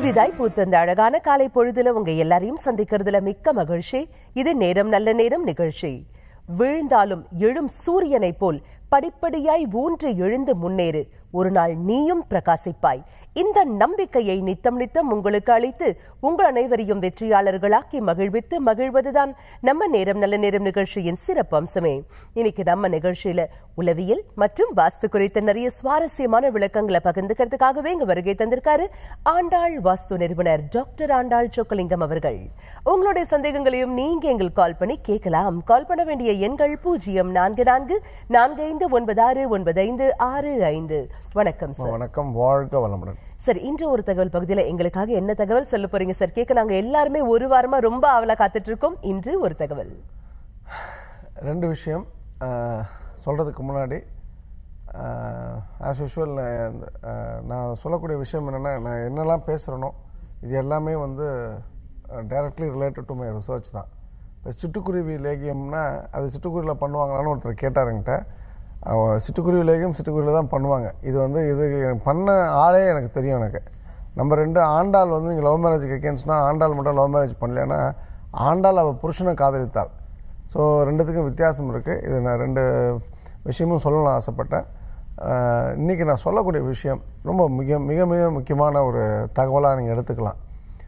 புதிதாய் பூத்த இந்த அழகான காலை பொழுதுல உங்க எல்லாரையும் சந்திக்கிறதுல மிக்க மகிழ்ச்சி இது நேரம் நல்ல நேரம் நிகழ்ச்சி விழுந்தாலும் எழும் சூரியனைப் போல் படிப்படியாய் ஊன்றி எழுந்து முன்னேறு ஒரு நாள் நீயும் பிரகாசிப்பாய் இந்த நம்பிக்கையை நித்தம் நித்தம் உங்களுக்கு அளித்து உங்கள் அனைவரையும் வெற்றியாளர்களாக்கி மகிழ்வித்து மகிழ்வதுதான் நம்ம நேரம் நல்ல நேரம் நிகழ்ச்சியின் சிறப்பு அம்சமே இன்னைக்கு நம்ம நிகழ்ச்சியில உளவியல் மற்றும் வாஸ்து குறித்த நிறைய சுவாரஸ்யமான விளக்கங்களை பகிர்ந்துக்கிறதுக்காகவே இங்க வருகை தந்திருக்காரு ஆண்டாள் வாஸ்து நிறுவனர் டாக்டர் ஆண்டாள் சொக்கலிங்கம் அவர்கள் உங்களுடைய சந்தேகங்களையும் நீங்க எங்களுக்கு கால் பண்ணி கேட்கலாம் கால் பண்ண வேண்டிய எண்கள் பூஜ்ஜியம் நான்கு நான்கு நான்கு ஐந்து ஒன்பது ஆறு ஒன்பது ஐந்து ஆறு ஐந்து வணக்கம் சார் வணக்கம் வாழ்க வளமுடன் சார் இன்று ஒரு தகவல் பகுதியில எங்களுக்காக என்ன தகவல் சொல்ல போறீங்க சார் கேட்க நாங்க எல்லாருமே ஒரு வாரமா ரொம்ப ஆவலா காத்துட்டு இருக்கோம் இன்று ஒரு தகவல் ரெண்டு விஷயம் அஹ், சொல்றதுக்கு முன்னாடி ஆஸ் யூஷுவல் நான் சொல்லக்கூடிய விஷயம் என்னென்னா நான் என்னெல்லாம் பேசுகிறேனோ இது எல்லாமே வந்து directly related to my research தான் இப்போ சிட்டுக்குருவி லேகியம்னா அது சிட்டுக்குருவியில் பண்ணுவாங்களான்னு ஒருத்தர் கேட்டார் என்கிட்ட அவன் சிட்டுக்குருவி லேகியம் சிட்டுக்குருவியில் தான் பண்ணுவாங்க இது வந்து இது பண்ண ஆளே எனக்கு தெரியும் எனக்கு நம்பர் ரெண்டு ஆண்டாள் வந்து நீங்கள் லவ் மேரேஜ் கேன்ஸ்னா ஆண்டாள் மட்டும் லவ் மேரேஜ் பண்ணலைன்னா ஆண்டாள் அவள் புருஷனை காதலித்தாள் ஸோ ரெண்டுத்துக்கும் வித்தியாசம் இருக்குது இது நான் ரெண்டு விஷயமும் சொல்லலாம் ஆசைப்பட்டேன் அஹ், இன்னைக்கு நான் சொல்லக்கூடிய விஷயம் ரொம்ப மிக மிக மிக முக்கியமான ஒரு தகவலாக நீங்கள் எடுத்துக்கலாம்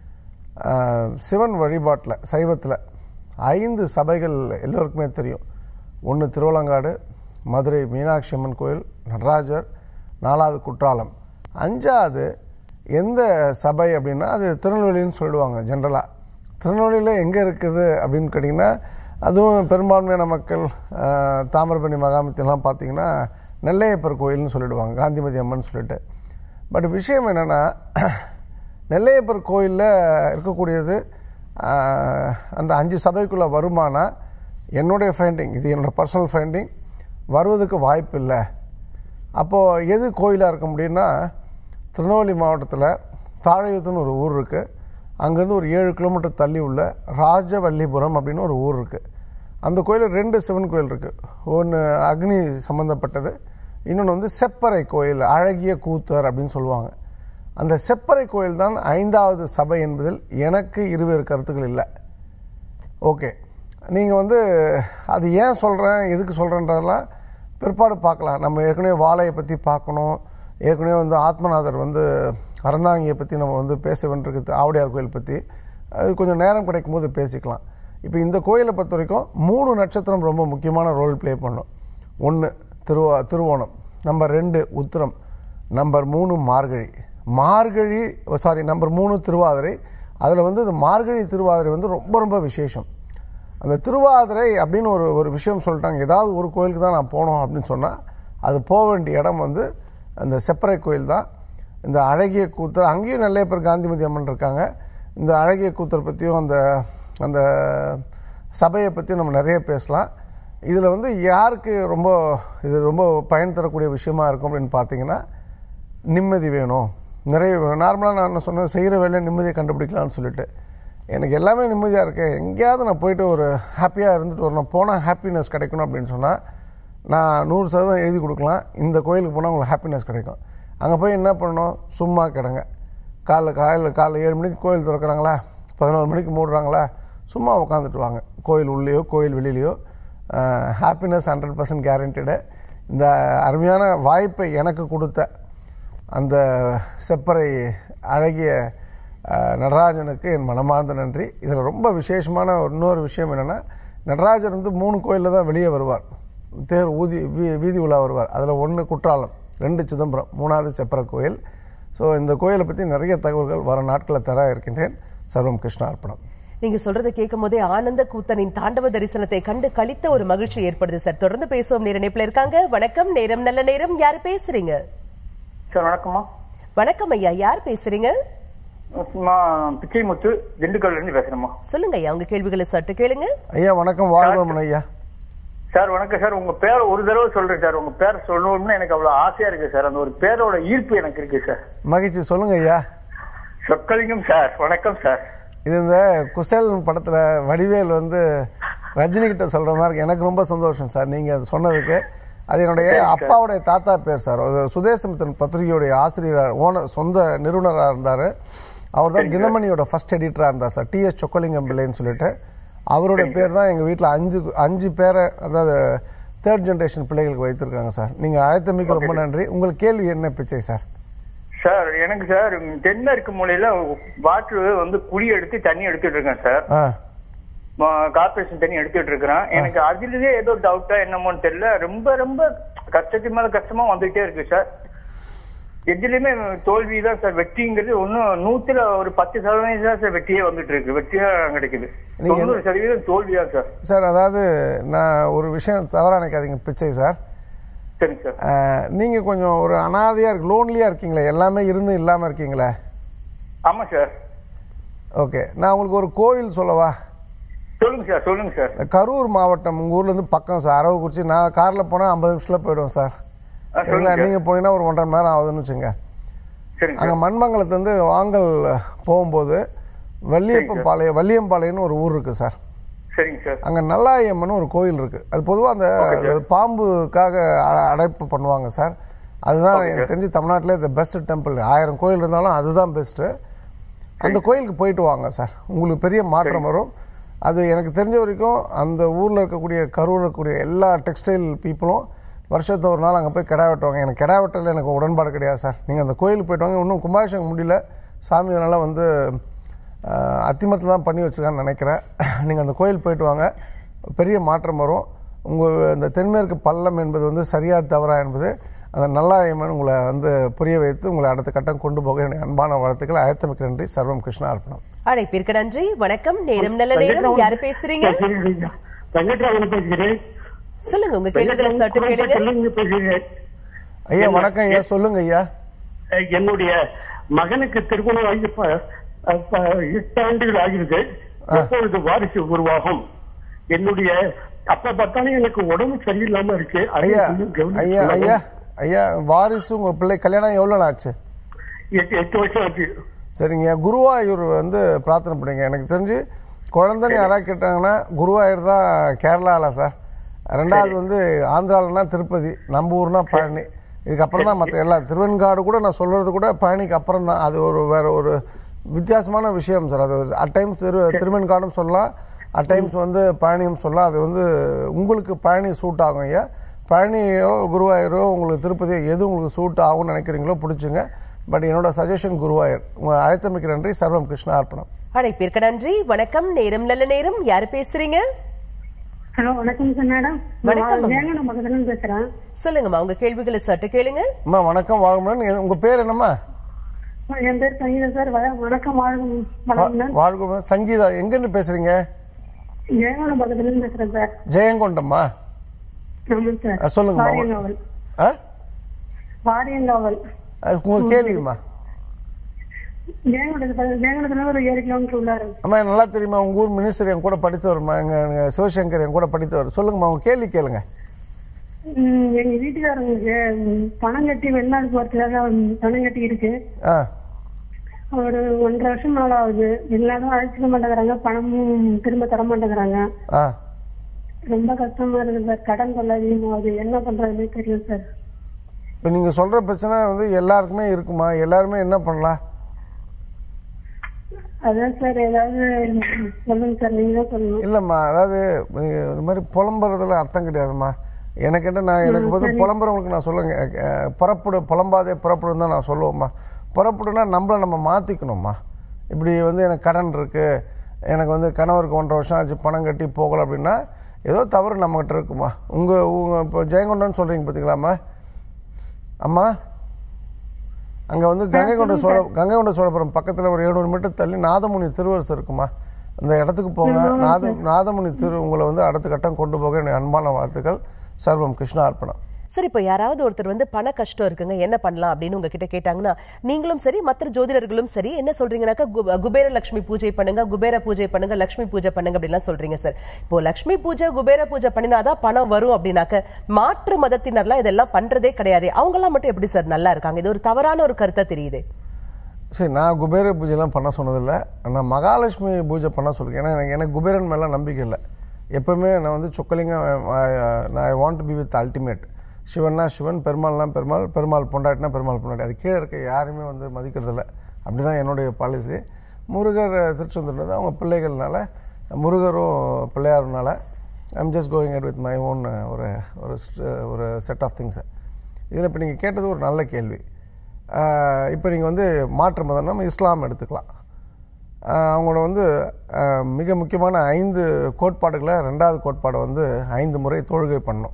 அஹ், சிவன் வழிபாட்டில் சைவத்தில் ஐந்து சபைகள் எல்லோருக்குமே தெரியும் ஒன்று திருவலங்காடு மதுரை மீனாட்சி அம்மன் கோயில் நடராஜர் நாலாவது குற்றாலம் அஞ்சாவது எந்த சபை அப்படின்னா அது திருநெல்வேலின்னு சொல்லிடுவாங்க ஜென்ரலாக திருநெல்வேலியில் எங்கே இருக்குது அப்படின்னு கேட்டிங்கன்னா அதுவும் பெரும்பான்மையான மக்கள் அஹ், தாமிரபரணி மகாமத்தியெல்லாம் பார்த்தீங்கன்னா நெல்லையப்பர் கோயில்னு சொல்லிடுவாங்க காந்திமதி அம்மன் சொல்லிட்டு பட் விஷயம் என்னென்னா நெல்லையப்பர் கோயிலில் இருக்கக்கூடியது ஆஹ், அந்த அஞ்சு சபைக்குள்ளே வருமானா என்னுடைய ஃபைண்டிங் இது என்னோட பர்சனல் ஃபைண்டிங் வருவதற்கு வாய்ப்பு இல்லை அப்போது எது கோயிலாக இருக்க முடியும்னா திருநெல்வேலி மாவட்டத்தில் தாழையூத்துன்னு ஒரு ஊர் இருக்குது அங்கேருந்து ஒரு ஏழு கிலோமீட்டர் தள்ளி உள்ள ராஜவல்லிபுரம் அப்படின்னு ஒரு ஊர் இருக்குது அந்த கோயிலில் ரெண்டு சிவன் கோயில் இருக்குது ஒன்று அக்னி சம்மந்தப்பட்டது இன்னொன்று வந்து செப்பறை கோயில் அழகிய கூத்தர் அப்படின்னு சொல்லுவாங்க அந்த செப்பறை கோயில் தான் ஐந்தாவது சபை என்பதில் எனக்கு இருவேறு கருத்துக்கள் இல்லை ஓகே நீங்கள் வந்து அது ஏன் சொல்கிறேன் எதுக்கு சொல்கிறேன்றதெல்லாம் பிற்பாடு பார்க்கலாம் நம்ம ஏற்கனவே வாழையை பற்றி பார்க்கணும் ஏற்கனவே வந்து ஆத்மநாதர் வந்து அறந்தாங்கியை பற்றி நம்ம வந்து பேச வேண்டியிருக்கு ஆவுடையார் கோயில் பற்றி அது கொஞ்சம் நேரம் கிடைக்கும் போது பேசிக்கலாம் இப்போ இந்த கோயிலை பொறுத்த வரைக்கும் மூணு நட்சத்திரம் ரொம்ப முக்கியமான ரோல் ப்ளே பண்ணும் ஒன்று திருவா திருவோணம் நம்பர் ரெண்டு உத்திரம் நம்பர் மூணு மார்கழி மார்கழி சாரி நம்பர் மூணு திருவாதிரை அதில் வந்து இந்த மார்கழி திருவாதிரை வந்து ரொம்ப ரொம்ப விசேஷம் அந்த திருவாதிரை அப்படின்னு ஒரு ஒரு விஷயம் சொல்லிட்டாங்க ஏதாவது ஒரு கோயிலுக்கு தான் நான் போனோம் அப்படின்னு சொன்னால் அது போக வேண்டிய இடம் வந்து அந்த செப்பறை கோயில் தான் இந்த அழகிய கூத்தர் அங்கேயும் நிறைய பேர் காந்திமதி அம்மன் இருக்காங்க இந்த அழகிய கூத்தர் பற்றியும் அந்த அந்த சபையை பற்றியும் நம்ம நிறைய பேசலாம் இதில் வந்து யாருக்கு ரொம்ப இது ரொம்ப பயன் தரக்கூடிய விஷயமா இருக்கும் அப்படின்னு பார்த்தீங்கன்னா நிம்மதி வேணும் நிறைய நார்மலாக நான் என்ன சொன்னேன் செய்கிற வேலையை நிம்மதியை கண்டுபிடிக்கலாம்னு சொல்லிட்டு எனக்கு எல்லாமே நிம்மதியாக இருக்கு எங்கேயாவது நான் போயிட்டு ஒரு ஹாப்பியாக இருந்துட்டு வரணும் போனால் ஹாப்பினஸ் கிடைக்கணும் அப்படின்னு சொன்னால் நான் நூறு சதவீதம் எழுதி கொடுக்கலாம் இந்த கோயிலுக்கு போனால் உங்களுக்கு ஹாப்பினஸ் கிடைக்கும் அங்கே போய் என்ன பண்ணணும் சும்மா கிடங்க காலைல காலையில் காலைல ஏழு மணிக்கு கோயில் திறக்கிறாங்களா பதினோரு மணிக்கு மூடுறாங்களா சும்மா உட்காந்துட்டு வாங்க கோயில் உள்ளேயோ கோயில் வெளியிலையோ ஹாப்பினஸ் ஹண்ட்ரட் பர்சன்ட் கேரண்டடு இந்த அருமையான வாய்ப்பை எனக்கு கொடுத்த அந்த செப்பறை அழகிய அஹ், நடராஜனுக்கு என் மனமார்ந்த நன்றி இதில் ரொம்ப விசேஷமான ஒரு இன்னொரு விஷயம் என்னென்னா நடராஜர் வந்து மூணு கோயிலில் தான் வெளியே வருவார் தேர் ஊதி வீ- வீதி உலா வருவார் அதில் ஒன்று குற்றாலம் ரெண்டு சிதம்பரம் மூணாவது செப்பர கோயில் ஸோ இந்த கோயிலை பற்றி நிறைய தகவல்கள் வர நாட்களில் தர இருக்கின்றேன் சர்வம் கிருஷ்ண அர்ப்பணம் நீங்க சொல்றதை கேட்கும் போதே ஆனந்த கூத்தனின் தாண்டவ தரிசனத்தை கண்டு கழித்த ஒரு மகிழ்ச்சி ஏற்படுது சார் தொடர்ந்து பேசுவோம் நேர இணைப்புல இருக்காங்க வணக்கம் நேரம் நல்ல நேரம் யார் பேசுறீங்க சார் வணக்கம்மா வணக்கம் ஐயா யார் பேசுறீங்க சும்மா பிச்சைமுத்து திண்டுக்கல்ல இருந்து பேசுறேம்மா சொல்லுங்க ஐயா உங்க கேள்விகளை சட்டு கேளுங்க ஐயா வணக்கம் வாழ்வமன் ஐயா சார் வணக்கம் சார் உங்க பேர் ஒரு தடவை சொல்றேன் சார் உங்க பேர் சொல்லணும்னு எனக்கு அவ்வளவு ஆசையா இருக்கு சார் அந்த ஒரு பேரோட ஈர்ப்பு எனக்கு இருக்கு சார் மகிழ்ச்சி சொல்லுங்க ஐயா சொக்கலிங்கம் சார் வணக்கம் சார் இது இந்த குசேல் படத்துல வடிவேல் வந்து ரஜினி கிட்ட சொல்ற மாதிரி இருக்கு. எனக்கு ரொம்ப சந்தோஷம் சார் நீங்க அது சொன்னதுக்கு அது என்னுடைய அப்பாவுடைய தாத்தா பேர் சார் அது சுதேசமித்திரன் பத்திரிகையுடைய ஆசிரியர் ஓனர் சொந்த நிறுவனராக இருந்தார் அவர் தான் தினமணியோட ஃபர்ஸ்ட் எடிட்டராக இருந்தார் சார் டிஎஸ் சொக்கலிங்கம் பிள்ளைன்னு சொல்லிட்டு அவரோட பேர் தான் எங்கள் வீட்டில் அஞ்சு அஞ்சு பேரை அதாவது தேர்ட் ஜென்ரேஷன் பிள்ளைகளுக்கு வைத்திருக்காங்க சார் நீங்கள் அழைத்தமைக்கு ரொம்ப நன்றி உங்களுக்கு கேள்வி என்ன பிச்சை சார் சார் எனக்கு சார் தென்மேற்கு மூலையில வாட்டர் வந்து குழி எடுத்து தண்ணி எடுத்துட்டு இருக்கேன் சார் ஆ கார்பரேஷன் தண்ணி எடுத்துட்டு இருக்கிறேன் எனக்கு அதுலயே ஏதோ டவுட்டா என்னமோன்னு தெரியல ரொம்ப ரொம்ப கஷ்டத்துக்கு மேல கஷ்டமா வந்துட்டே இருக்கு சார் எதுலயுமே தோல்வி தான் சார் வெற்றிங்கிறது ஒன்னும் நூத்துல ஒரு பத்து சதவீதம் தான் சார் வெற்றியே வந்துட்டு இருக்கு வெற்றியா கிடைக்குது நீங்க என்ன- தொண்ணூறு சதவீதம் தோல்வி தான் சார் சார் அதாவது நான் ஒரு விஷயம் தவறாக நினைக்காதீங்க பிச்சை சார் சரிங்க சார் அஹ், நீங்க கொஞ்சம் ஒரு அனாதையா இருக்கு லோன்லியா இருக்கீங்களே எல்லாமே இருந்து இல்லாம இருக்கீங்களே ஆமா சார் ஓகே நான் உங்களுக்கு ஒரு கோவில் சொல்லவா சொல்லுங்க சார் சொல்லுங்க சார் இந்த கரூர் மாவட்டம் உங்க ஊர்ல இருந்து பக்கம் சார் அரவக்குறிச்சி நான் கார்ல போனா ஐம்பது நிமிஷத்துல போயிடுவேன் சார் ஆ, சரிங்களா சொல்லுங்க சார். நீங்க போனீங்கன்னா ஒரு ஒன்றரை மணி நேரம் ஆகுதுன்னு வச்சுங்க சரிங்க அங்க சார் மண்மங்கலத்துல இருந்து வாங்கல் போகும்போது வள்ளியப்பம் பாளையம் வள்ளியம்பாளையம்னு ஒரு ஊர் இருக்கு சார் சரிங்க சார் அங்க நல்லாயம்மன் ஒரு கோயில் இருக்கு அது பொதுவா அந்த பாம்புக்காக அ- அடைப்பு பண்ணுவாங்க சார் அதுதான் Okay, எனக்கு sir. தெரிஞ்சு தமிழ்நாட்டிலே இந்த பெஸ்ட் டெம்பிள் ஆயிரம் கோயில் இருந்தாலும் அதுதான் பெஸ்ட் அந்த கோயிலுக்கு போயிட்டு வாங்க சார் உங்களுக்கு பெரிய மாற்றம் வரும் அது எனக்கு தெரிஞ்ச வரைக்கும் அந்த ஊர்ல இருக்கக்கூடிய கரூர்ல இருக்கக்கூடிய எல்லா டெக்ஸ்டைல் பீப்புளும் வருஷத்தை ஒரு நாள் அங்கே போய் கிடா வெட்டுவாங்க எனக்கு கிடா வெட்டல எனக்கு உடன்பாடு கிடையாது சார் நீங்கள் அந்த கோயிலுக்கு போயிட்டு வாங்க இன்னும் கும்பாபிஷேகம் முடியல சாமி அதனால் வந்து அத்திமரத்தில் தான் பண்ணி வச்சிருக்கான்னு நினைக்கிறேன் நீங்கள் அந்த கோயில் போயிட்டு வாங்க பெரிய மாற்றம் வரும் உங்கள் இந்த தென்மேற்கு பள்ளம் என்பது வந்து சரியா தவறா என்பது அந்த நல்லாயம்மன் உங்களை வந்து புரிய வைத்து உங்களை அடுத்த கட்டம் கொண்டு போக என்னுடைய அன்பான வாழ்த்துக்கள் அழைத்தமைக்கு நன்றி சர்வம் கிருஷ்ணா அர்ப்பணம் அழைப்பிற்கு நன்றி வணக்கம் நேரம் நல்ல நேரம் யாரு பேசுறீங்க வெங்கட்ராமன் பேசுகிறேன் சொல்லுங்க உங்க கேள்விகளை சற்று கேளுங்க வெங்கட்ராமன் பேசுகிறேன் ஐயா வணக்கம் ஐயா சொல்லுங்க ஐயா அஹ் என்னுடைய மகனுக்கு திருமணம் ஆகி இப்ப, அஹ், ப- எட்டு ஆண்டுகள் ஆகிறது எப்பொழுது வாரிசு உருவாகும் என்னுடைய அப்ப பார்த்தாலும் எனக்கு உடம்பு சரியில்லாம இருக்கு அதை ஐயா கொஞ்சம் கவனிச்சு ஐயா சொல்லவும். ஐயா ஐயா வாரிசு உங்க பிள்ளை கல்யாணம் எவ்வளோ ஆச்சு எட்டு எட்டு வருஷம் ஆச்சு சரிங்க குருவாயூர் வந்து பிரார்த்தனை பண்ணுங்க எனக்கு தெரிஞ்சு குழந்தைன்னு யாராவது கேட்டாங்கன்னா குருவாயூர் தான் கேரளாவில் சார் ரெண்டாவது வந்து ஆந்திராலனா திருப்பதி நம்ம ஊர்னா பழனி இதுக்கப்புறம் தான் மற்ற எல்லா திருவெண்காடு கூட நான் சொல்றது கூட பழனிக்கு அப்புறம் தான் அது ஒரு வேற ஒரு வித்தியாசமான விஷயம் சார் அது அட் டைம்ஸ் திரு திருவெண்காடும் சொல்லலாம் அட் டைம்ஸ் வந்து பழனியும் சொல்லலாம் அது வந்து உங்களுக்கு பழனி சூட் ஆகும் ஐயா பழனியோ குருவாயூரோ உங்களுக்கு திருப்பதியோ எது உங்களுக்கு சூட் ஆகும்னு நினைக்கிறீங்களோ பிடிச்சுங்க பட் என்னோட சஜஷன் குருவாயூர் உங்க அழைத்தமைக்கு நன்றி சர்வம் கிருஷ்ணா அர்ப்பணம் அழைப்பிற்கு நன்றி வணக்கம் நேரம் நல்ல நேரம் யாரு பேசுறீங்க ஹலோ வணக்கம் சார் மேடம் வணக்கம். வேங்கடம் பக்கத்துல இருந்து பேசுறேன் சொல்லுங்கம்மா உங்க கேள்விகளை சற்று கேளுங்க அம்மா வணக்கம் வாகமன் உங்க பேர் என்னம்மா என் பேர் சங்கீதா சார் வ- வணக்கம் வாழ்கம் வணக்கம் வாழ்க சங்கீதா எங்கிருந்து பேசுறீங்க வேங்கடம் பக்கத்துல இருந்து பேசுறேன் சார் ஜெயங்கொண்டம்மா ஆமா சார் அஹ் சொல்லுங்கம்மா. வாரியங்காவல் ஆ? வாரியங்காவல் அஹ் உங்க கேள்விம்மா வேங்கடத்துல வேங்கடத்துல ஒரு ஏழு கிலோமீட்டர் உள்ளாரு அம்மா எனக்கு நல்லா தெரியுமா உங்க ஊர் மினிஸ்டர் என் கூட படித்தவருமா எங்க எங்க சிவசங்கர் என் கூட படித்தவர் சொல்லுங்கம்மா உங்க கேள்வி கேளுங்க ம், எங்க வீட்டுக்காரங்களுக்கு ம், பணம் கட்டி வெளிநாடு போறதுக்காக ம், பணம் கட்டி இருக்கு ஆ ஒரு ஒன்றரை வருஷம் மேல ஆகுது வெளிநாடும் அழைச்சிக்க மாட்டேங்கிறாங்க பணமும் திரும்ப தர மாட்டேங்கிறாங்க ஆ ரொம்ப கஷ்டமா இருக்கு சார் கடன் தொல்லை அதிகமாகுது என்ன பண்றதுன்னே தெரியல சார் இப்போ நீங்க சொல்ற பிரச்சனை வந்து எல்லாருக்குமே இருக்குமா எல்லாருமே என்ன பண்ணலாம் அதான் சார் ஏதாவது சொல்லுங்க சார் நீங்க தான் சொல்லணும் இல்லைம்மா அதாவது நீங்க இந்த மாதிரி புலம்புறதுல அர்த்தம் கிடையாதும்மா எனக்கு என்ன நான் எனக்கு வந்து புலம்புறவங்களுக்கு நான் சொல்லுங்க அஹ், புறப்படு புலம்பாதே புறப்படுன்னு தான் நான் சொல்லுவேம்மா புறப்படுனா நம்மளை நம்ம மாற்றிக்கணும்மா இப்படி வந்து எனக்கு கடன் இருக்கு எனக்கு வந்து கணவருக்கு ஒன்றரை வருஷம் ஆச்சு பணம் கட்டி போகல அப்படின்னா ஏதோ தவறு நம்மகிட்ட இருக்குமா உங்கள் உங்கள் இப்போ ஜெயங்கொண்டன்னு சொல்கிறீங்க பார்த்தீங்களாம்மா அம்மா அங்கே வந்து கங்கை கொண்ட சோழ கங்கை கொண்ட சோழபுரம் பக்கத்தில் ஒரு எழுநூறு மீட்டர் தள்ளி நாதமுனி திருவரசு இருக்குமா அந்த இடத்துக்கு போங்க நாத நாதமுனி திரு உங்களை வந்து அடுத்த கட்டம் கொண்டு போக என்னுடைய அன்பான வாழ்த்துக்கள் சர்வம் கிருஷ்ணா அர்ப்பணம் சரி இப்ப யாராவது ஒருத்தர் வந்து பண கஷ்டம் இருக்குங்க என்ன பண்ணலாம் அப்படின்னு உங்ககிட்ட கேட்டாங்கன்னா நீங்களும் சரி மற்ற ஜோதிடர்களும் சரி என்ன சொல்றீங்கன்னாக்கா கு- குபேர லட்சுமி பூஜை பண்ணுங்க குபேர பூஜை பண்ணுங்க லட்சுமி பூஜை பண்ணுங்க அப்படிலாம் சொல்றீங்க சார் இப்போ லட்சுமி பூஜை குபேர பூஜை பண்ணினாதான் பணம் வரும் அப்படின்னாக்க மாற்று மதத்தினர்லாம் இதெல்லாம் பண்றதே கிடையாது அவங்க எல்லாம் மட்டும் எப்படி சார் நல்லா இருக்காங்க இது ஒரு தவறான ஒரு கருத்தா தெரியுது சரி நான் குபேர பூஜைலாம் பண்ண சொன்னதில்லை நான் மகாலட்சுமி பூஜை பண்ண சொல்லிருக்கேன் ஏன்னா எனக்கு எனக்கு குபேரன் மேலாம் நம்பிக்கை இல்லை எப்பவுமே நான் வந்து சொக்கலிங்கம் அஹ், நான் I want to be with ultimate சிவன்னா சிவன் பெருமாள்னா பெருமாள் பெருமாள் பொண்டாட்டினா பெருமாள் பொண்டாட்டி அது கீழே இருக்க யாருமே வந்து மதிக்கிறதில்ல அப்படி தான் என்னுடைய பாலிசி முருகர் திருச்செந்தூர்ன்றது அவங்க பிள்ளைகள்னால முருகரும் பிள்ளையாருனால I'm just going at with my own ஒரு ஒரு st- ஒரு செட் ஆஃப் திங்ஸை இதில் இப்போ நீங்கள் கேட்டது ஒரு நல்ல கேள்வி இப்போ நீங்கள் வந்து மாற்று மதம் நம்ம இஸ்லாம் எடுத்துக்கலாம் ஆஹ் அவங்களோட வந்து ஆஹ் மிக முக்கியமான ஐந்து கோட்பாடுகளை ரெண்டாவது கோட்பாடை வந்து ஐந்து முறை தொழுகை பண்ணணும்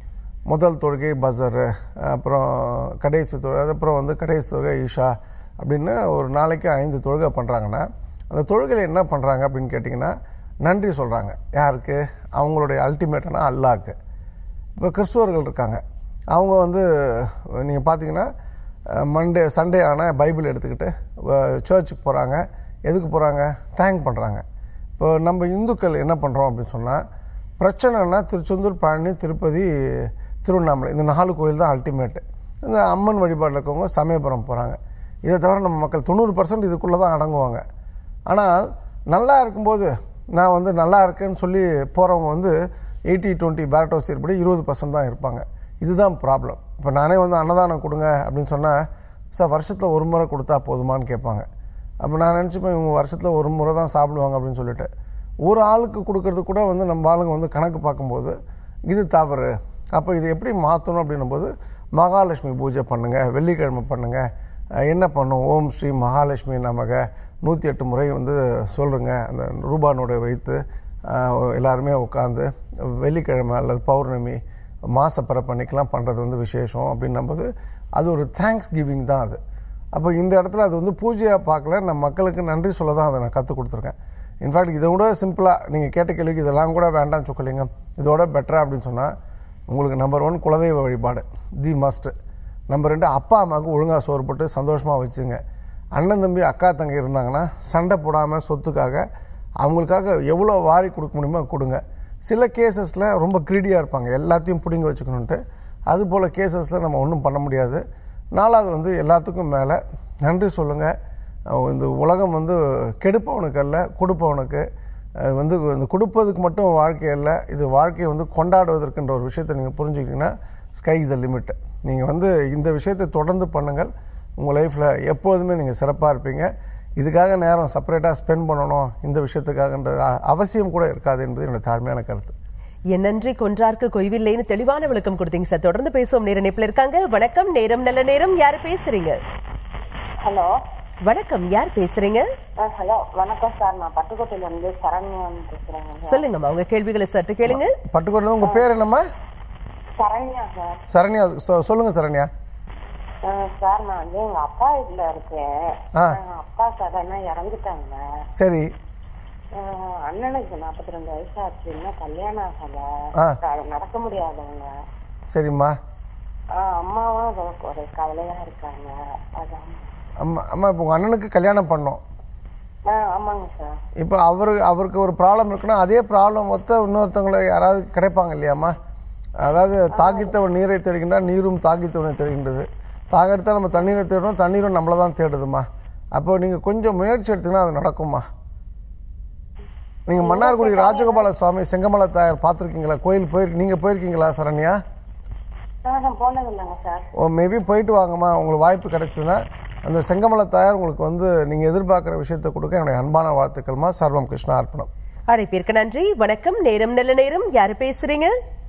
முதல் தொழுகை பஸரு அப்புறம் கடைசி தொழுகை அப்புறம் வந்து கடைசி தொழுகை ஈஷா அப்படின்னு ஒரு நாளைக்கு ஐந்து தொழுகை பண்ணுறாங்கன்னா அந்த தொழுகையில் என்ன பண்ணுறாங்க அப்படின்னு கேட்டிங்கன்னா நன்றி சொல்கிறாங்க யாருக்கு அவங்களுடைய அல்டிமேட்டான அல்லாஹ்க்கு இப்போ கிறிஸ்துவர்கள் இருக்காங்க அவங்க வந்து நீங்கள் பார்த்தீங்கன்னா மண்டே சண்டே ஆனால் பைபிள் எடுத்துக்கிட்டு சர்ச்சுக்கு போகிறாங்க எதுக்கு போகிறாங்க தேங்க் பண்ணுறாங்க இப்போ நம்ம இந்துக்கள் என்ன பண்ணுறோம் அப்படின்னு சொன்னால் பிரச்சனைனா திருச்செந்தூர் பழனி திருப்பதி திருவண்ணாமலை இந்த நாலு கோயில் தான் அல்டிமேட்டு இந்த அம்மன் வழிபாட்டில் இருக்கவங்க சமயபுரம் போகிறாங்க இதை தவிர நம்ம மக்கள் தொண்ணூறு பர்சன்ட் இதுக்குள்ளே தான் அடங்குவாங்க ஆனால் நல்லா இருக்கும்போது நான் வந்து நல்லா இருக்கேன்னு சொல்லி போகிறவங்க வந்து எயிட்டி டுவெண்ட்டி பேரட்டோஸ் படி இருபது பர்சன்ட் தான் இருப்பாங்க இதுதான் ப்ராப்ளம் இப்போ நானே வந்து அன்னதானம் கொடுங்க அப்படின்னு சொன்னால் சார் வருஷத்தில் ஒரு முறை கொடுத்தா போதுமான்னு கேட்பாங்க அப்போ நான் நினச்சிப்பேன் இவங்க வருஷத்தில் ஒரு முறை தான் சாப்பிடுவாங்க அப்படின்னு சொல்லிட்டு ஒரு ஆளுக்கு கொடுக்கறது கூட வந்து நம்ம ஆளுங்க வந்து கணக்கு பார்க்கும்போது இது தவறு அப்போ இது எப்படி மாற்றணும் அப்படின்னும் போது மகாலட்சுமி பூஜை பண்ணுங்கள் வெள்ளிக்கிழமை பண்ணுங்கள் அஹ் என்ன பண்ணும் ஓம் ஸ்ரீ மகாலட்சுமி நமக நூற்றி எட்டு முறை வந்து சொல்லுங்க அந்த ரூபா நோட்டை வைத்து அஹ், எல்லாருமே உட்காந்து வெள்ளிக்கிழமை அல்லது பௌர்ணமி மாசப்பிறப்பு அன்னைக்கெல்லாம் பண்ணுறது வந்து விசேஷம் அப்படின்னும்போது அது ஒரு தேங்க்ஸ் கிவிங் தான் அது அப்போ இந்த இடத்துல அது வந்து பூஜையாக பார்க்கல நான் மக்களுக்கு நன்றி சொல்ல தான் அதை நான் கற்றுக் கொடுத்துருக்கேன் இன்ஃபேக்ட் இதை விட சிம்பிளாக நீங்கள் கேட்ட கேள்விக்கு இதெல்லாம் கூட வேண்டாம்னு சொல்லிங்க இதோட பெட்டரா அப்படின்னு சொன்னால் உங்களுக்கு நம்பர் ஒன் குலதெய்வ வழிபாடு தி மஸ்ட் நம்பர் ரெண்டு அப்பா அம்மாவுக்கு ஒழுங்காக சோறு போட்டு சந்தோஷமாக வச்சுங்க அண்ணன் தம்பி அக்கா தங்கை இருந்தாங்கன்னா சண்டை போடாமல் சொத்துக்காக அவங்களுக்காக எவ்வளோ வாரி கொடுக்க முடியுமோ கொடுங்க சில கேசஸில் ரொம்ப க்ரீடியாக இருப்பாங்க எல்லாத்தையும் பிடுங்கி வச்சுக்கணுன்ட்டு அது போல் கேசஸில் நம்ம ஒன்றும் பண்ண முடியாது நாலாவது வந்து எல்லாத்துக்கும் மேலே நன்றி சொல்லுங்கள் இந்த உலகம் வந்து கெடுப்பவனுக்கு அல்ல கொடுப்பவனுக்கு அது வந்து இந்த கொடுப்பதுக்கு மட்டும் வாழ்க்கை அல்ல இது வாழ்க்கையை வந்து கொண்டாடுவதற்குன்ற ஒரு விஷயத்தை நீங்கள் புரிஞ்சுக்கிட்டீங்கன்னா ஸ்கை இஸ் த லிமிட் நீங்கள் வந்து இந்த விஷயத்தை தொடர்ந்து பண்ணுங்கள் உங்கள் லைஃப்பில் எப்போதுமே நீங்கள் சிறப்பாக இருப்பீங்க இதுக்காக நேரம் செப்பரேட்டாக ஸ்பெண்ட் பண்ணணும் இந்த விஷயத்துக்காகன்ற அ- அவசியம் கூட இருக்காது என்பது என்னோட தாழ்மையான கருத்து என் நன்றி கொன்றார்க்கு கொய்வில்லைன்னு தெளிவான விளக்கம் கொடுத்தீங்க சார் தொடர்ந்து பேசுவோம் நேர நிப்பில் இருக்காங்க வணக்கம் நேரம் நல்ல நேரம் யார் பேசுறீங்க ஹலோ வணக்கம் யார் பேசுறீங்க ஹலோ வணக்கம் சார் நான் பட்டுக்கோட்டையில இருந்து சரண்யான்னு பேசுறேங்க சார். சொல்லுங்கம்மா உங்க கேள்விகளை சற்று கேளுங்க பட்டுக்கோட்டில் உங்கள் பேர் என்னம்மா சரண்யா சார் சரண்யா சொ- சொல்லுங்க சரண்யா அஹ் சார் நான் வந்து எங்க அப்பா வீட்டுல இருக்கேன் ஆ. எங்க அப்பா சடனா இறந்துட்டாங்க சரி அஹ் அண்ணனுக்கு நாற்பத்தி ரெண்டு வயசு ஆச்சு இன்னும் கல்யாணம் ஆகல ஆ. க- நடக்க முடியாதவங்க சரிம்மா அஹ் அம்மாவும் அது ஒரு கவலையா இருக்காங்க அதான் அம்மா அம்மா இப்போ உங்கள் அண்ணனுக்கு கல்யாணம் பண்ணோம் ஆஹ் ஆமாங்க சார் இப்போ அவரு அவருக்கு ஒரு ப்ராப்ளம் இருக்குன்னா அதே ப்ராப்ளம் மொத்த இன்னொருத்தவங்களை யாராவது கிடைப்பாங்க இல்லையாம்மா அதாவது தாகித்தவன் நீரை தேடுகின்றான் நீரும் தாகித்தவனை தேடுகின்றது தாகெடுத்தா நம்ம தண்ணீரை தேடணும் தண்ணீரும் நம்மளை தான் தேடுதுமா அப்போ நீங்கள் கொஞ்சம் முயற்சி எடுத்தீங்கன்னா அது நடக்குமா நீங்கள் மன்னார்குடி ராஜகோபால சுவாமி செங்கமல தாயார் பார்த்துருக்கீங்களா கோயில் போயிரு நீங்கள் போயிருக்கீங்களா சரண்யா ஆஹ் நான் போனது இல்லைங்க சார் ஓ மேபி போயிட்டு வாங்கம்மா உங்களுக்கு வாய்ப்பு கிடைச்சதுன்னா அந்த செங்கமல தாயார் உங்களுக்கு வந்து நீங்கள் எதிர்பார்க்குற விஷயத்தை கொடுக்க என்னுடைய அன்பான வாழ்த்துக்கள்மா சர்வம் கிருஷ்ணா அர்ப்பணம் அழைப்பிற்கு நன்றி வணக்கம் நேரம் நல்ல நேரம் யார் பேசுறீங்க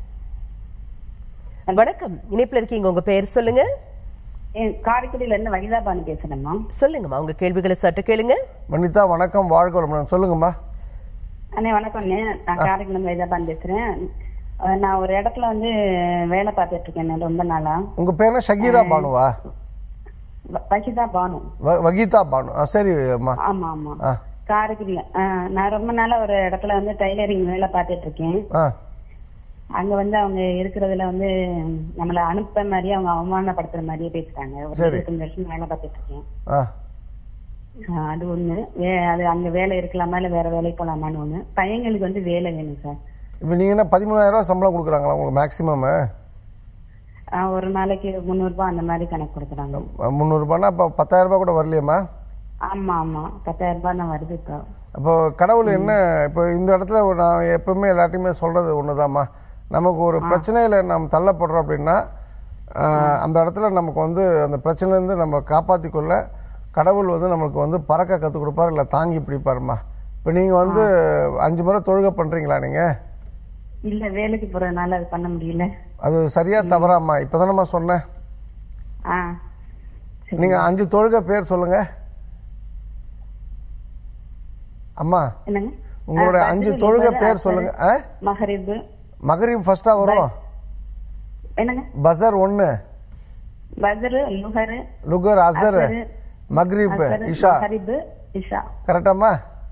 வணக்கம் இணைப்புல இருக்கீங்க உங்க பெயர் சொல்லுங்க காரைக்குடியில இருந்து வனிதாபானு பேசுறேம்மா சொல்லுங்கம்மா உங்க கேள்விகளை சற்று கேளுங்க வனிதா வணக்கம் வாழ்க வளமுடன் சொல்லுங்கம்மா அண்ணே வணக்கம்ண்ணே நான் காரைக்குடியில இருந்து வனிதாபான் பேசுறேன் அஹ் நான் ஒரு இடத்துல வந்து வேலை பார்த்துட்டு இருக்கேன் ரொம்ப நாளா உங்க பேர் என்ன ஷகீரா பானுவா வ- வகிதா பானு வ- வகீதா பானு ஆ சரி அம்மா ஆமா ஆமா ஆ காரைக்குடியில அஹ் நான் ரொம்ப நாளா ஒரு இடத்துல வந்து டைலரிங் வேலை பார்த்துட்டு இருக்கேன் ஆ அங்க வந்து அவங்க இருக்கிறதுல வந்து நம்மள அனுப்ப மாதிரி அவங்க அவமானப்படுத்துற மாதிரியே பேசுறாங்க ஒரு சரி. இருபத்தஞ்சு வருஷம் வேலை பார்த்துட்டு இருக்கேன் ஆ அஹ் அது ஒண்ணு வே- அது அங்க வேலை இருக்கலாமா இல்ல வேற வேலைக்கு போலாமான்னு ஒண்ணு பையங்களுக்கு வந்து வேலை வேணும் சார் இப்போ நீங்கள் என்ன பதிமூணாயிரம் ரூபாய் சம்பளம் கொடுக்குறாங்களா உங்களுக்கு மேக்ஸிமம் அஹ் ஒரு நாளைக்கு முந்நூறு ரூபாய் அந்த மாதிரி கணக்கு கொடுக்குறாங்க முந்நூறுபானா இப்போ பத்தாயிரம் ரூபாய் கூட வரலையேம்மா ஆமா ஆமா பத்தாயிரம் ரூபாய் தான் வருது இப்போ அப்போ கடவுள் என்ன இப்போ இந்த இடத்துல ஒரு நான் எப்பவுமே எல்லாத்தையுமே சொல்றது ஒண்ணுதாம்மா நமக்கு ஒரு பிரச்சனையில நாம் தள்ளப்படுறோம் அப்படின்னா ஆஹ், அந்த இடத்துல நமக்கு வந்து அந்த பிரச்சனையிலேருந்து நம்ம காப்பாற்றிக் கொள்ள கடவுள் வந்து நமக்கு வந்து பறக்க கற்றுக் கொடுப்பார் இல்லை தாங்கி பிடிப்பாருமா இப்போ நீங்கள் வந்து அஞ்சு முறை தொழுகை பண்ணுறீங்களா நீங்கள் இல்ல வேலைக்கு போறதுனால அது பண்ண முடியல அது சரியா தவறாம்மா இப்போ தானம்மா சொன்னேன் ஆ நீங்கள் அஞ்சு தொழுகை பேர் சொல்லுங்க அம்மா என்னங்க உங்களுடைய ஆ, அஞ்சு பஜ்ரு, தொழுகை லிபர், பேர் அசர், சொல்லுங்க ஆ மகரிபு மகரீப் ஃபர்ஸ்டா வரும் என்னங்க பசர் ஒன்று பஜ்ரு லுஹரு லுகர் அசர் அசரு, மக்ரீப் அசரு, இஷா மகரிபு இஷா கரெக்டாம்மா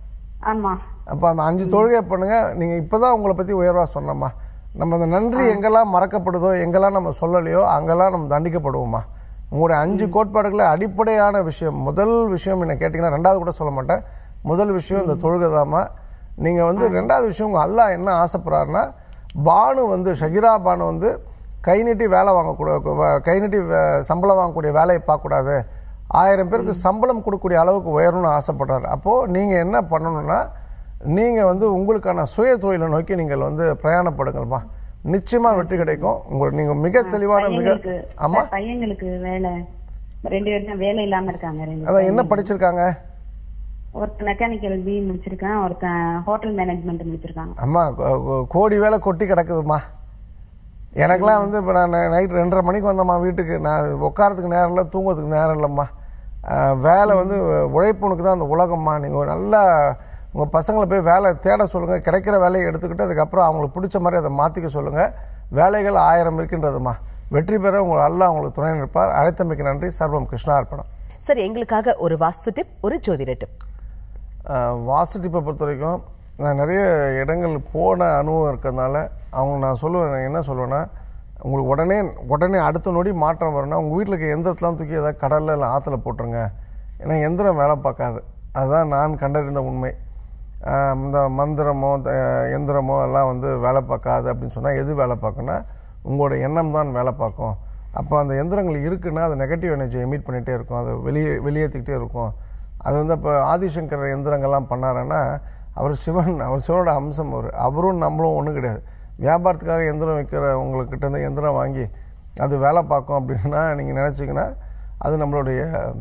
ஆமா அப்போ அந்த அஞ்சு தொழுகை பண்ணுங்க நீங்கள் இப்போதான் உங்களை பற்றி உயர்வாக சொன்னம்மா நம்ம அந்த நன்றி எங்கெல்லாம் மறக்கப்படுதோ எங்கெல்லாம் நம்ம சொல்லலையோ அங்கெல்லாம் நம்ம தண்டிக்கப்படுவோம்மா உங்களுடைய அஞ்சு கோட்பாடுகளை அடிப்படையான விஷயம் முதல் விஷயம் என்ன கேட்டிங்கன்னா ரெண்டாவது கூட சொல்ல மாட்டேன் முதல் விஷயம் இந்த தொழுகை தாம்மா நீங்கள் வந்து ரெண்டாவது விஷயம் உங்கள் அல்லாஹ் என்ன ஆசைப்படுறாருன்னா பானு வந்து ஷகிரா பானு வந்து கை நீட்டி வேலை வாங்கக்கூடாது கை நீட்டி வே- சம்பளம் வாங்கக்கூடிய வேலையை பார்க்கக்கூடாது ஆயிரம் பேருக்கு சம்பளம் கொடுக்கக்கூடிய அளவுக்கு உயரணும்னு ஆசைப்படுறாரு அப்போது நீங்கள் என்ன பண்ணணும்னா நீங்கள் வந்து உங்களுக்கான சுய தொழிலை நோக்கி நீங்கள் வந்து பிரயாணப்படுங்கள்மா நிச்சயமாக வெற்றி கிடைக்கும் உங்களுக்கு நீங்கள் மிக தெளிவான மிக பையங்களுக்கு ஆமா சார், பையங்களுக்கு வேலை ரெண்டு பேரும் வேலை இல்லாம இருக்காங்க ரெண்டு அதான் என்ன படிச்சிருக்காங்க ஒருத்தன் மெக்கானிக்கல் பி முடிச்சிருக்கான் ஒருத்தன் ஹோட்டல் மேனேஜ்மெண்ட் முடிச்சிருக்காங்க அம்மா கோ- கோ- கோடி வேலை கொட்டி கிடக்குதும்மா எனக்கெல்லாம் வந்து இப்போ நான் நைட் ரெண்டரை மணிக்கு வந்தம்மா வீட்டுக்கு நான் உட்காரத்துக்கு நேரம் இல்லை தூங்குறதுக்கு நேரம் இல்லைம்மா அஹ், வேலை வந்து உழைப்புனுக்கு தான் அந்த உலகம்மா நீங்கள் நல்லா உங்கள் பசங்களை போய் வேலை தேட சொல்லுங்கள் கிடைக்கிற வேலையை எடுத்துக்கிட்டு அதுக்கப்புறம் அவங்களுக்கு பிடிச்ச மாதிரி அதை மாற்றிக்க சொல்லுங்கள் வேலைகள் ஆயிரம் இருக்கின்றதுமா வெற்றி பெற உங்கள் அல்லா உங்களுக்கு துணை நிற்பார் அழைத்தமைக்கு நன்றி சர்வம் கிருஷ்ணா அர்ப்பணம் சரி எங்களுக்காக ஒரு வாஸ்து டிப் ஒரு ஜோதிட டிப் ஆஹ் வாஸ்து டிப்பை பொறுத்த வரைக்கும் நான் நிறைய இடங்கள் போன அனுபவம் இருக்கிறதுனால அவங்க நான் சொல்லுவேன் நான் என்ன சொல்லுவேன்னா உங்களுக்கு உடனே உடனே அடுத்த நொடி மாற்றம் வரணும்னா உங்கள் வீட்டில் இருக்க எந்திரத்தெலாம் தூக்கி ஏதாவது கடலில் இல்லை ஆற்றுல போட்டுருங்க ஏன்னா எந்திரம் வேலை பார்க்காது அதுதான் நான் கண்டறிந்த உண்மை ஆஹ் இந்த மந்திரமோ த- எந்திரமோ எல்லாம் வந்து வேலை பார்க்காது அப்படின்னு சொன்னால் எது வேலை பார்க்குன்னா உங்களோட எண்ணம் தான் வேலை பார்க்கும் அப்போ அந்த எந்திரங்கள் இருக்குன்னா அது நெகட்டிவ் எனர்ஜி எமிட் பண்ணிகிட்டே இருக்கும் அது வெளியே வெளியேற்றிக்கிட்டே இருக்கும் அது வந்து இப்போ ஆதிசங்கர் எந்திரங்கள்லாம் பண்ணாருன்னா அவர் சிவன் அவர் சிவனோட அம்சம் அவர் அவரும் நம்மளும் ஒன்றும் கிடையாது வியாபாரத்துக்காக எந்திரம் வைக்கிற உங்கள்கிட்ட இருந்து எந்திரம் வாங்கி அது வேலை பார்க்கும் அப்படின்னா நீங்கள் நினச்சிங்கன்னா அது நம்மளுடைய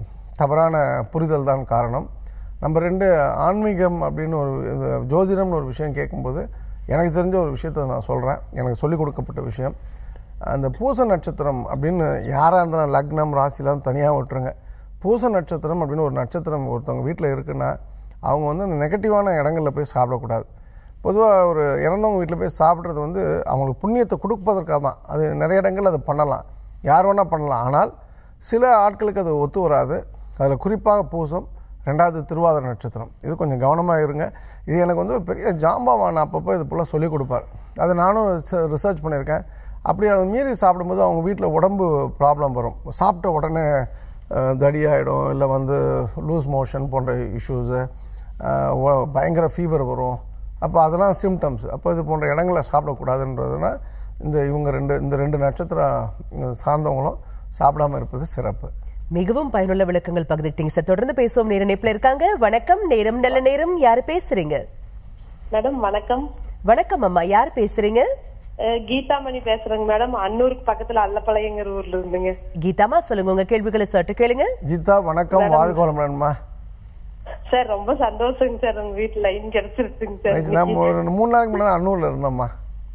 தவறான புரிதல் தான் காரணம் நம்ம ரெண்டு ஆன்மீகம் அப்படின்னு ஒரு இது ஜோதிடம்னு ஒரு விஷயம் கேட்கும்போது எனக்கு தெரிஞ்ச ஒரு விஷயத்தை நான் சொல்கிறேன் எனக்கு சொல்லிக் கொடுக்கப்பட்ட விஷயம் அந்த பூச நட்சத்திரம் அப்படின்னு யாராக இருந்தாலும் லக்னம் ராசிலாம் தனியாக விட்டுருங்க பூச நட்சத்திரம் அப்படின்னு ஒரு நட்சத்திரம் ஒருத்தவங்க வீட்டில் இருக்குன்னா அவங்க வந்து அந்த நெகட்டிவான இடங்களில் போய் சாப்பிடக்கூடாது பொதுவாக ஒரு இறந்தவங்க வீட்டில் போய் சாப்பிட்றது வந்து அவங்களுக்கு புண்ணியத்தை கொடுப்பதற்காக தான் அது நிறைய இடங்கள் அது பண்ணலாம் யார் வேணால் பண்ணலாம் ஆனால் சில ஆட்களுக்கு அது ஒத்து வராது அதில் குறிப்பாக பூசம் ரெண்டாவது திருவாதிரை நட்சத்திரம் இது கொஞ்சம் கவனமாக இருங்க இது எனக்கு வந்து ஒரு பெரிய ஜாம்பவான் அப்பப்போ இது போல் சொல்லிக் கொடுப்பார் அதை நானும் ரிசர்ச் பண்ணியிருக்கேன் அப்படி அதை மீறி சாப்பிடும்போது அவங்க வீட்டில் உடம்பு ப்ராப்ளம் வரும் சாப்பிட்ட உடனே அஹ், தடியாயிடும் இல்லை வந்து லூஸ் மோஷன் போன்ற இஷ்யூஸு பயங்கர ஃபீவர் வரும் அப்போ அதெல்லாம் சிம்டம்ஸ் அப்போ இது போன்ற இடங்களில் சாப்பிடக்கூடாதுன்றதுனா இந்த இவங்க ரெண்டு இந்த ரெண்டு நட்சத்திரம் அஹ், சார்ந்தவங்களும் சாப்பிடாம இருப்பது சிறப்பு மிகவும் பயனுள்ள விளக்கங்கள் பகிர்ந்துட்டீங்க சார் தொடர்ந்து பேசுவோம் நேர இணைப்புல இருக்காங்க வணக்கம் நேரம் நல்ல நேரம் யாரு பேசுறீங்க மேடம் வணக்கம் வணக்கம் அம்மா யார் பேசுறீங்க அஹ் கீதாமணி பேசுறேங்க மேடம் அன்னூருக்கு பக்கத்துல அல்லப்பளையங்கிற ஊர்ல இருந்துங்க கீதாமா சொல்லுங்க உங்க கேள்விகளை சற்று கேளுங்க கீதா வணக்கம் வாழ்க வளமுடன்மா சார் ரொம்ப சந்தோஷங்க சார் உங்க வீட்டுல லைன் கிடைச்சிருச்சுங்க சார் நம்ம ஒரு மூணு நாளைக்கு முன்னாடி அன்னூரில் இருந்தோம்மா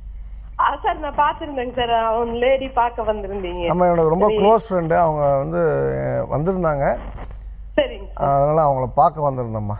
ஆ, சார் நான் பாத்துருந்தேங்க சார் அவன் லேடி பார்க்க வந்திருந்தீங்க நம்ம என்னோட ரொம்ப க்ளோஸ் ஃப்ரெண்டு அவங்க வந்து அஹ், வந்திருந்தாங்க சரிங்க அதனால அவங்கள பார்க்க வந்திருந்தோம்மா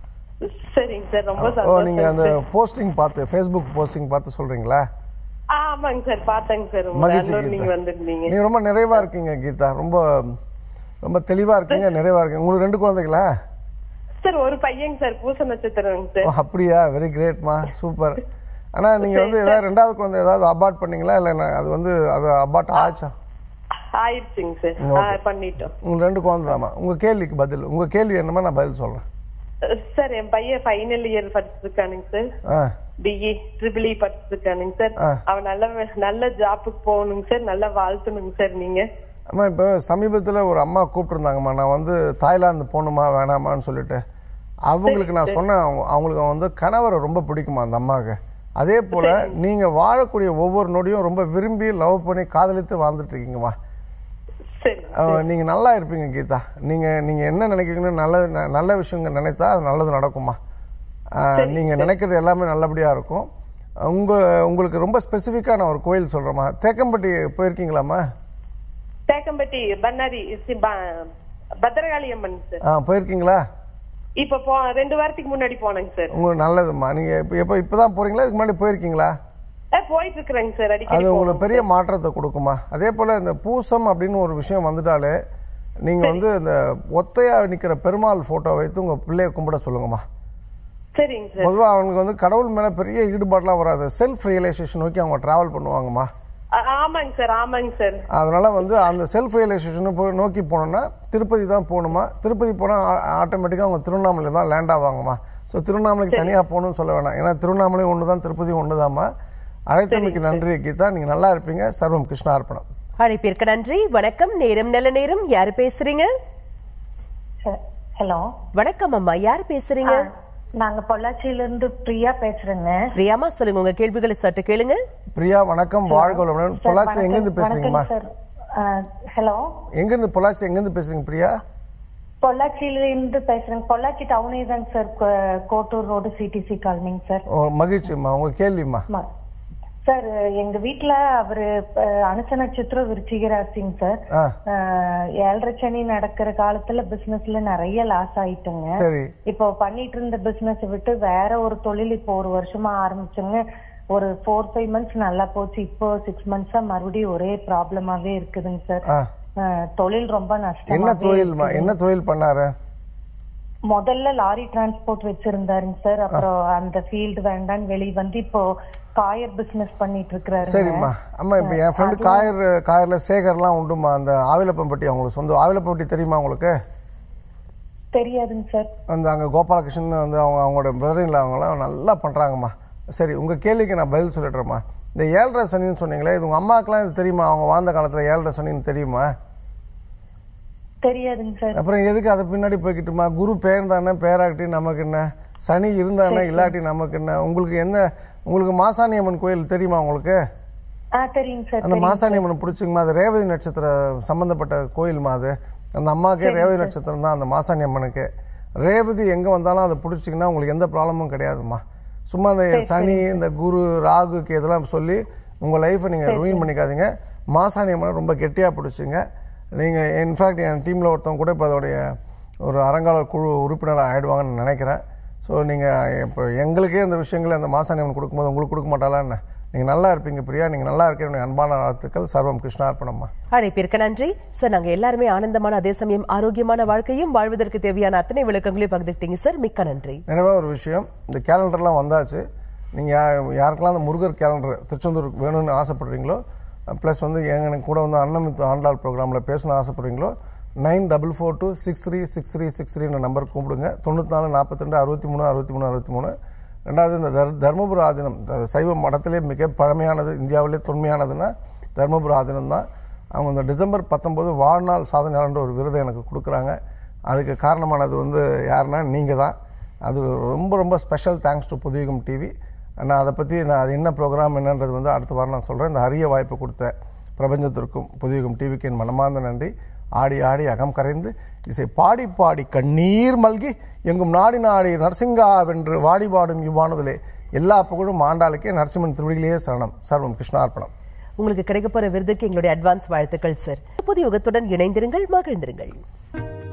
சரிங்க சார் ரொம்ப ஓ நீங்க சந்தோஷம் அந்த போஸ்டிங் பார்த்து ஃபேஸ்புக் போஸ்டிங் பார்த்து சொல்றீங்களா ஆ, ஆமாங்க சார் பாத்தேங்க சார் உங்க மகிழ்ச்சி அன்னூர் நீங்க கீதா வந்திருந்தீங்க நீங்க ரொம்ப நிறைவா இருக்கீங்க கீதா ரொம்ப ரொம்ப தெளிவா இருக்கீங்க நிறைவா இருக்கீங்க உங்களுக்கு ரெண்டு குழந்தைகளா சார் ஒரு பையங்க சார் பூச நட்சத்திரங்க ஓ, சார் அப்படியா வெரி கிரேட்மா சூப்பர் ஆனா நீங்க வந்து ஏதாவது ரெண்டாவது குழந்தை ஏதாவது அபார்ட் பண்ணீங்களா இல்ல என்ன, அது வந்து அது அபார்ட் ஆச்சா ஆயிடுச்சுங்க சார் ஆ, பண்ணிட்டோம் உங்களுக்கு ரெண்டு குழந்தை தாமா உங்க கேள்விக்கு பதில் உங்க கேள்வி என்னமா நான் பதில் சொல்றேன் சார் என் பையன் ஃபைனல் இயர் படிச்சிருக்கானுங்க சார் ஆ பிஇ ட்ரிபிள் இ படிச்சிருக்கானுங்க சார் ஆ. அவன் நல்ல வே- நல்ல ஜாப்புக்கு போகணுங்க சார் நல்லா வாழ்த்தணுங்க சார் நீங்க அம்மா இப்போ சமீபத்தில் ஒரு அம்மா கூப்பிட்டுருந்தாங்கம்மா நான் வந்து தாய்லாந்து போகணுமா வேணாமான்னு சொல்லிட்டு அவங்களுக்கு நான் சொன்னேன் அவங்க அவங்களுக்கு வந்து கணவரை ரொம்ப பிடிக்குமா அந்த அம்மாவுக்கு அதே போல் நீங்கள் வாழக்கூடிய ஒவ்வொரு நொடியும் ரொம்ப விரும்பி லவ் பண்ணி காதலித்து வாழ்ந்துட்டு இருக்கீங்கம்மா சரி அஹ், நீங்க நல்லா இருப்பீங்க கீதா நீங்க நீங்க என்ன நினைக்கிறீங்கன்னு நல்ல ந- நல்ல விஷயங்கள் நினைத்தா அது நல்லது நடக்குமா அஹ், நீங்க நினைக்கிறது எல்லாமே நல்லபடியா இருக்கும் உங்க உங்களுக்கு ரொம்ப ஸ்பெசிஃபிக்கான ஒரு கோயில் சொல்றேம்மா தேக்கம்பட்டி போயிருக்கீங்களாம்மா தேக்கம்பட்டி பண்ணாரி சி- ப- பத்திரகாளி அம்மன் சார் ஆ போயிருக்கீங்களா இப்ப போ ரெண்டு வாரத்துக்கு முன்னாடி போனேங்க சார் உங்களுக்கு நல்லதும்மா நீங்க இப்போ எப்போ இப்பதான் போறீங்களா இதுக்கு முன்னாடி போயிருக்கீங்களா அஹ் போயிட்டு இருக்கிறேங்க சார் அது அடிக்கடி உங்களுக்கு பெரிய மாற்றத்தை கொடுக்குமா அதே போல இந்த பூசம் அப்படின்னு ஒரு விஷயம் வந்துட்டாலே நீங்க வந்து இந்த ஒத்தையா நிக்கிற பெருமாள் போட்டோ வைத்து உங்க பிள்ளைய கும்பிட சொல்லுங்கம்மா சரிங்க சார் பொதுவா அவங்களுக்கு வந்து கடவுள் மேல பெரிய ஈடுபாடுலாம் வராது செல்ஃப் ரியலைசேஷன் நோக்கி அவங்க டிராவல் பண்ணுவாங்கம்மா அ- ஆமாங்க சார் ஆமாங்க சார் அதனால வந்து அந்த செல்ஃப் ரியலைசேஷனை போய் நோக்கி போனோம்னா திருப்பதி தான் போகணுமா திருப்பதி போனால் ஆட்டோமேட்டிக்காக அவங்க திருவண்ணாமலை தான் லேண்ட் ஆவாங்கம்மா ஸோ திருவண்ணாமலைக்கு தனியாக போகணும்னு சொல்ல வேணாம் ஏன்னா திருவண்ணாமலையும் ஒன்று தான் திருப்பதியும் ஒன்று தான்மா அழைத்தமைக்கு நன்றி கீதா நீங்கள் நல்லா இருப்பீங்க சர்வம் கிருஷ்ணார்ப்பணம் அழைப்பிற்கு நன்றி வணக்கம் நேரம் நல்ல நேரம் யாரு பேசுறீங்க ஹலோ வணக்கம் அம்மா யார் பேசுறீங்க நாங்க பொள்ளாச்சியில இருந்து பிரியா பேசுறேங்க பிரியாமா சொல்லுங்க உங்க கேள்விகளை சற்று கேளுங்க பிரியா வணக்கம் வாழ்க வளமுடன் பொள்ளாச்சியில் எங்கேருந்து பேசுறீங்கம்மா சார் ஹலோ எங்கேருந்து பொள்ளாச்சி எங்கேருந்து பேசுறீங்க பிரியா பொள்ளாச்சியில இருந்து பேசுறேங்க பொள்ளாச்சி டவுனே தாங்க சார் கோ- கோட்டூர் ரோடு சிடிசி காலனிங்க சார் ஓ மகிழ்ச்சிம்மா உங்க கேள்விம்மா ம- சார் எங்க வீட்ல அவரு அஹ், அனுச நட்சத்திரம் விருச்சிக ராசிங்க சார் ஆ அஹ், ஏழரை சனி நடக்கிற காலத்துல பிசினஸ்ல நிறைய லாஸ் ஆயிட்டுங்க சரி இப்போ பண்ணிட்டு இருந்த பிசினஸ் விட்டு வேற ஒரு தொழில் இப்போ ஒரு வருஷமா ஆரம்பிச்சுங்க ஒரு ஃபோர் ஃபைவ் மந்த்ஸ் நல்லா போச்சு இப்போ சிக்ஸ் மந்த்ஸா மறுபடியும் ஒரே ப்ராப்ளமாவே இருக்குதுங்க சார் ஆ அஹ், தொழில் ரொம்ப என்ன நஷ்டமா தொழில்மா என்ன தொழில் பண்ணாரு முதல்ல லாரி டிரான்ஸ்போர்ட் வச்சிருந்தாருங்க சார் அப்புறம் அந்த ஃபீல்டு வேண்டான்னு வெளிய வந்து இப்போ காயர் பிசினஸ் பண்ணிட்டு இருக்கிறாரு சரிம்மா அம்மா இப்போ என் ஃப்ரெண்டு காயர் காயர்ல சேகர்லாம் உண்டுமா அந்த ஆவிலப்பம்பட்டி அவங்களுக்கு சொந்த ஆவிலப்பம்பட்டி தெரியுமா உங்களுக்கு தெரியாதுங்க சார் அந்த அங்கே கோபாலகிருஷ்ணன் வந்து அவங்க அவங்களோட பிரதரில் அவங்களாம் நல்லா பண்ணுறாங்கம்மா சரி உங்கள் கேள்விக்கு நான் பதில் சொல்லிடுறேம்மா இந்த ஏழரை சனின்னு சொன்னீங்களே இது உங்கள் அம்மாக்கெல்லாம் இது தெரியுமா அவங்க வாழ்ந்த காலத்தில் ஏழரை சனின்னு தெரியுமா தெரியாதுங்க சார் அப்புறம் எதுக்கு அதை பின்னாடி போய்கிட்டுமா குரு பேர்ந்தானே பேராட்டி நமக்கு என்ன சனி இருந்தானே இல்லாட்டி நமக்கு என்ன உங்களுக்கு என்ன உங்களுக்கு மாசாணி அம்மன் கோயில் தெரியுமா உங்களுக்கு ஆ தெரியுங்க சார் அந்த மாசாணி அம்மன் பிடிச்சிங்கம்மா அது ரேவதி நட்சத்திர சம்பந்தப்பட்ட கோயில்மா அது அந்த அம்மாக்கே ரேவதி நட்சத்திரம் தான் அந்த மாசாணி அம்மனுக்கு ரேவதி எங்க வந்தாலும் அதை பிடிச்சிங்கன்னா உங்களுக்கு எந்த ப்ராப்ளமும் கிடையாதும்மா சும்மா இந்த சனி இந்த குரு ராகுக்கு இதெல்லாம் சொல்லி உங்க லைஃப்பை நீங்க ரூயின் பண்ணிக்காதீங்க மாசாணி அம்மனை ரொம்ப கெட்டியா பிடிச்சிங்க நீங்க இன்ஃபேக்ட் என் டீம்ல ஒருத்தவங்க கூட இப்போ அதோடைய ஒரு அறங்காவலர் குழு உறுப்பினர் ஆயிடுவாங்கன்னு நினைக்கிறேன் ஸோ நீங்கள் இப்போ எங்களுக்கே இந்த விஷயங்களை அந்த மாசாணி அம்மன் கொடுக்கும்போது உங்களுக்கு கொடுக்க மாட்டாளா என்ன நீங்கள் நல்லா இருப்பீங்க பிரியா நீங்கள் நல்லா இருக்க என்னுடைய அன்பான வாழ்த்துக்கள் சர்வம் கிருஷ்ணார்ப்பணம்மா அழைப்பிற்கு நன்றி சார் நாங்க எல்லாருமே ஆனந்தமான அதே சமயம் ஆரோக்கியமான வாழ்க்கையும் வாழ்வதற்கு தேவையான அத்தனை விளக்கங்களையும் பகிர்ந்துக்கிட்டீங்க சார் மிக்க நன்றி நினைவாக ஒரு விஷயம் இந்த கேலண்டர்லாம் வந்தாச்சு நீங்கள் யா யாருக்கெல்லாம் அந்த முருகர் கேலண்டர் திருச்செந்தூருக்கு வேணும்னு ஆசைப்படுறீங்களோ ப்ளஸ் வந்து எனக்கு கூட வந்து அன்னமித்து ஆண்டாள் ப்ரோக்ராமில் பேசணும்னு ஆசைப்படுறீங்களோ nine double four two six three six three six three number கூப்பிடுங்க தொண்ணூற்றி நாலு நாற்பத்தி அறுபத்தி மூணு அறுபத்தி மூணு அறுபத்தி மூணு ரெண்டாவது இந்த தர் தர்மபுர ஆதீனம் இந்த சைவ மடத்திலே மிக பழமையானது இந்தியாவிலே தொன்மையானதுன்னா தர்மபுர ஆதீனம் தான் அவங்க இந்த டிசம்பர் பத்தொம்போது வாழ்நாள் சாதனையாளன்ற ஒரு விருதை எனக்கு கொடுக்குறாங்க அதுக்கு காரணமானது வந்து யாருன்னா நீங்கள் தான் அது ரொம்ப ரொம்ப special thanks to Puthiyagam TV நான் அதை பற்றி நான் அது என்ன ப்ரோக்ராம் என்னன்றது வந்து அடுத்த வாரம் நான் சொல்கிறேன் இந்த அரிய வாய்ப்பு கொடுத்த பிரபஞ்சத்திற்கும் புதியகம் டிவிக்கு என் மனமார்ந்த நன்றி ஆடி ஆடி அகம் கரைந்து இசை பாடி பாடி கண்ணீர் மல்கி எங்கும் நாடி நாடி நரசிங்கா வென்று வாடி பாடும் இவ்வானதிலே எல்லா புகழும் ஆண்டாளுக்கே நரசிம்மன் திருவடியிலேயே சரணம் சர்வம் கிருஷ்ணார்ப்பணம் உங்களுக்கு கிடைக்க போற விருதுக்கு எங்களுடைய அட்வான்ஸ் வாழ்த்துக்கள் சார் புதிய யுகத்துடன் இணைந்திருங்கள் மகிழ்ந்திருங்கள்